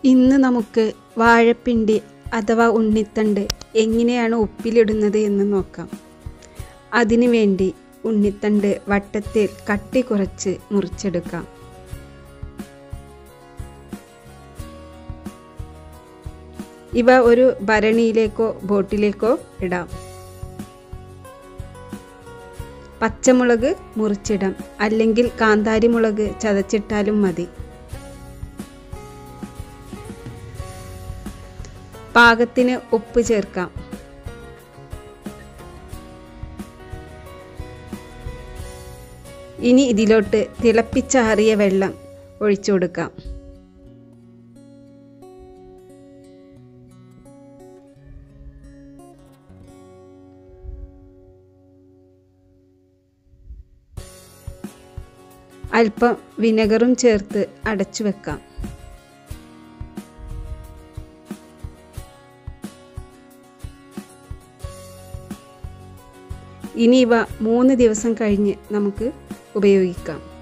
ഇന്ന് നമുക്ക് വാഴപ്പിണ്ടി അഥവാ ഉണ്ണിത്തണ്ട് എങ്ങനെയാണ് ഉപ്പിലിടുന്നത് എന്ന് നോക്കാം അതിനു വേണ്ടി ഉണ്ണിത്തണ്ട് വട്ടത്തിൽ കട്ടി കുറച്ച് മുറിച്ചെടുക്കാം ഇവ ഒരു ഭരണിയിലേക്കോ ബോട്ടിലേക്കോ ഇടാം പച്ചമുളക് മുറിച്ചിടാം അല്ലെങ്കിൽ കാന്താരി മുളക് ചതച്ചിട്ടാലും മതി പാകത്തിന് ഉപ്പ് ചേർക്കാം ഇനി ഇതിലോട്ട് തിളപ്പിച്ചാറിയ വെള്ളം ഒഴിച്ചു കൊടുക്കാം അല്പം വിനെഗറും ചേർത്ത് അടച്ചു വെക്കാം ഇനി ഇവ മൂന്ന് ദിവസം കഴിഞ്ഞ് നമുക്ക് ഉപയോഗിക്കാം